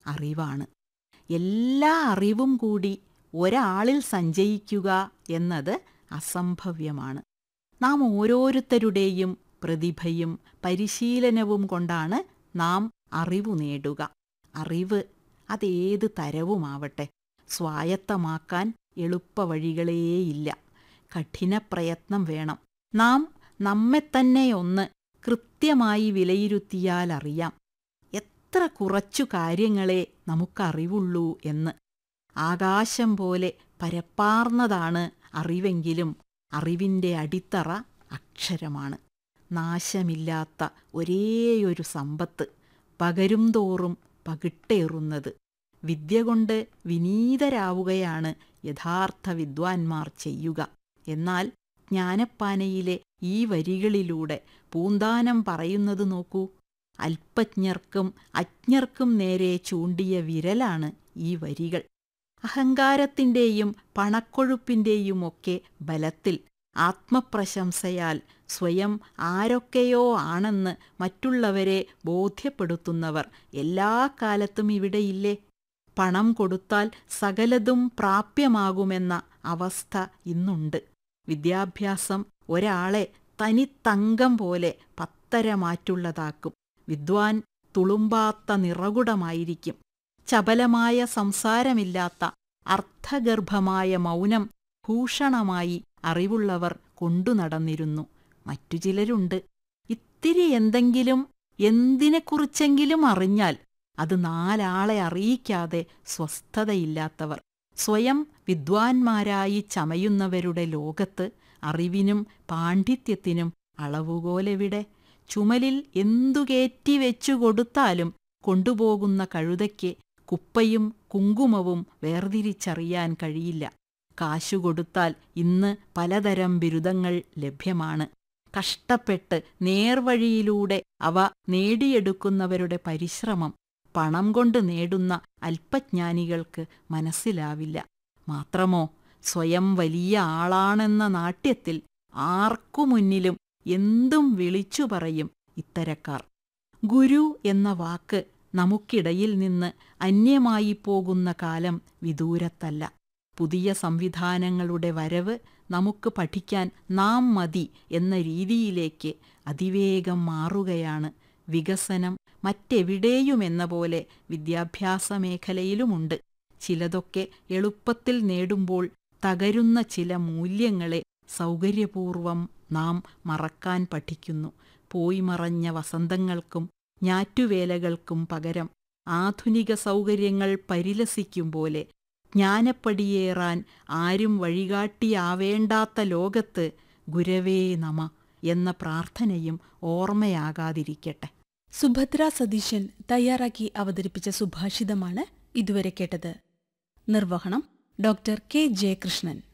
അറിവാണ് എല്ലാ അറിവും കൂടി ഒരാളിൽ സഞ്ചയിക്കുക എന്നത് അസംഭവ്യമാണ് നാം ഓരോരുത്തരുടെയും പ്രതിഭയും പരിശീലനവും കൊണ്ടാണ് നാം അറിവു നേടുക അറിവ് അതേത് തരവുമാവട്ടെ സ്വായത്തമാക്കാൻ എളുപ്പവഴികളേയില്ല കഠിനപ്രയത്നം വേണം നാം നമ്മെത്തന്നെ ഒന്ന് കൃത്യമായി വിലയിരുത്തിയാൽ അറിയാം എത്ര കുറച്ചു കാര്യങ്ങളെ നമുക്കറിവുള്ളൂ എന്ന് ആകാശം പോലെ പരപ്പാർന്നതാണ് അറിവെങ്കിലും അറിവിൻ്റെ അടിത്തറ അക്ഷരമാണ് നാശമില്ലാത്ത ഒരേയൊരു സമ്പത്ത് പകരും തോറും പകിട്ടേറുന്നത് വിദ്യ കൊണ്ട് വിനീതരാവുകയാണ് യഥാർത്ഥ വിദ്വാൻമാർ ചെയ്യുക എന്നാൽ ജ്ഞാനപ്പാനയിലെ ഈ വരികളിലൂടെ പൂന്താനം പറയുന്നത് നോക്കൂ അല്പജ്ഞർക്കും അജ്ഞർക്കും നേരെ ചൂണ്ടിയ വിരലാണ് ഈ വരികൾ അഹങ്കാരത്തിൻ്റെയും പണക്കൊഴുപ്പിൻ്റെയുമൊക്കെ ബലത്തിൽ ആത്മപ്രശംസയാൽ സ്വയം ആരൊക്കെയോ ആണെന്ന് മറ്റുള്ളവരെ ബോധ്യപ്പെടുത്തുന്നവർ എല്ലാ കാലത്തും ഇവിടെയില്ലേ പണം കൊടുത്താൽ സകലതും പ്രാപ്യമാകുമെന്ന അവസ്ഥ ഇന്നുണ്ട് വിദ്യാഭ്യാസം ഒരാളെ തനിത്തങ്കം പോലെ പത്തരമാറ്റുള്ളതാക്കും വിദ്വാൻ തുളുമ്പാത്ത നിറകുടമായിരിക്കും ചപലമായ സംസാരമില്ലാത്ത അർത്ഥഗർഭമായ മൗനം ഭൂഷണമായി അറിവുള്ളവർ കൊണ്ടു നടന്നിരുന്നു മറ്റു ചിലരുണ്ട് ഇത്തിരി എന്തെങ്കിലും എന്തിനെക്കുറിച്ചെങ്കിലും അറിഞ്ഞാൽ അത് നാലാളെ അറിയിക്കാതെ സ്വസ്ഥതയില്ലാത്തവർ സ്വയം വിദ്വാൻമാരായി ചമയുന്നവരുടെ ലോകത്ത് അറിവിനും പാണ്ഡിത്യത്തിനും അളവുകോലെവിടെ ചുമലിൽ എന്തു കയറ്റി വെച്ചു കൊടുത്താലും കൊണ്ടുപോകുന്ന കഴുതയ്ക്ക് കുപ്പയും കുങ്കുമവും വേർതിരിച്ചറിയാൻ കഴിയില്ല കാശുകൊടുത്താൽ ഇന്ന് പലതരം ബിരുദങ്ങൾ ലഭ്യമാണ് കഷ്ടപ്പെട്ട് നേർവഴിയിലൂടെ അവ നേടിയെടുക്കുന്നവരുടെ പരിശ്രമം പണം കൊണ്ട് നേടുന്ന അല്പജ്ഞാനികൾക്ക് മനസ്സിലാവില്ല മാത്രമോ സ്വയം വലിയ ആളാണെന്ന നാട്യത്തിൽ ആർക്കു മുന്നിലും എന്തും വിളിച്ചു പറയും ഇത്തരക്കാർ ഗുരു എന്ന വാക്ക് നമുക്കിടയിൽ നിന്ന് അന്യമായി പോകുന്ന കാലം വിദൂരത്തല്ല പുതിയ സംവിധാനങ്ങളുടെ വരവ് നമുക്ക് പഠിക്കാൻ നാം മതി എന്ന രീതിയിലേക്ക് അതിവേഗം മാറുകയാണ് വികസനം മറ്റെവിടെയുമെന്ന പോലെ വിദ്യാഭ്യാസ മേഖലയിലുമുണ്ട് ചിലതൊക്കെ എളുപ്പത്തിൽ നേടുമ്പോൾ തകരുന്ന ചില മൂല്യങ്ങളെ സൗകര്യപൂർവം നാം മറക്കാൻ പഠിക്കുന്നു പോയി മറഞ്ഞ വസന്തങ്ങൾക്കും ഞാറ്റുവേലകൾക്കും പകരം ആധുനിക സൗകര്യങ്ങൾ പരിലസിക്കും പോലെ ജ്ഞാനപ്പടിയേറാൻ ആരും വഴികാട്ടിയാവേണ്ടാത്ത ലോകത്ത് ഗുരവേ നമ എന്ന പ്രാർത്ഥനയും ഓർമ്മയാകാതിരിക്കട്ടെ സുഭദ്ര സതീശൻ തയ്യാറാക്കി അവതരിപ്പിച്ച സുഭാഷിതമാണ് ഇതുവരെ കേട്ടത് നിർവഹണം ഡോക്ടർ കെ ജയകൃഷ്ണൻ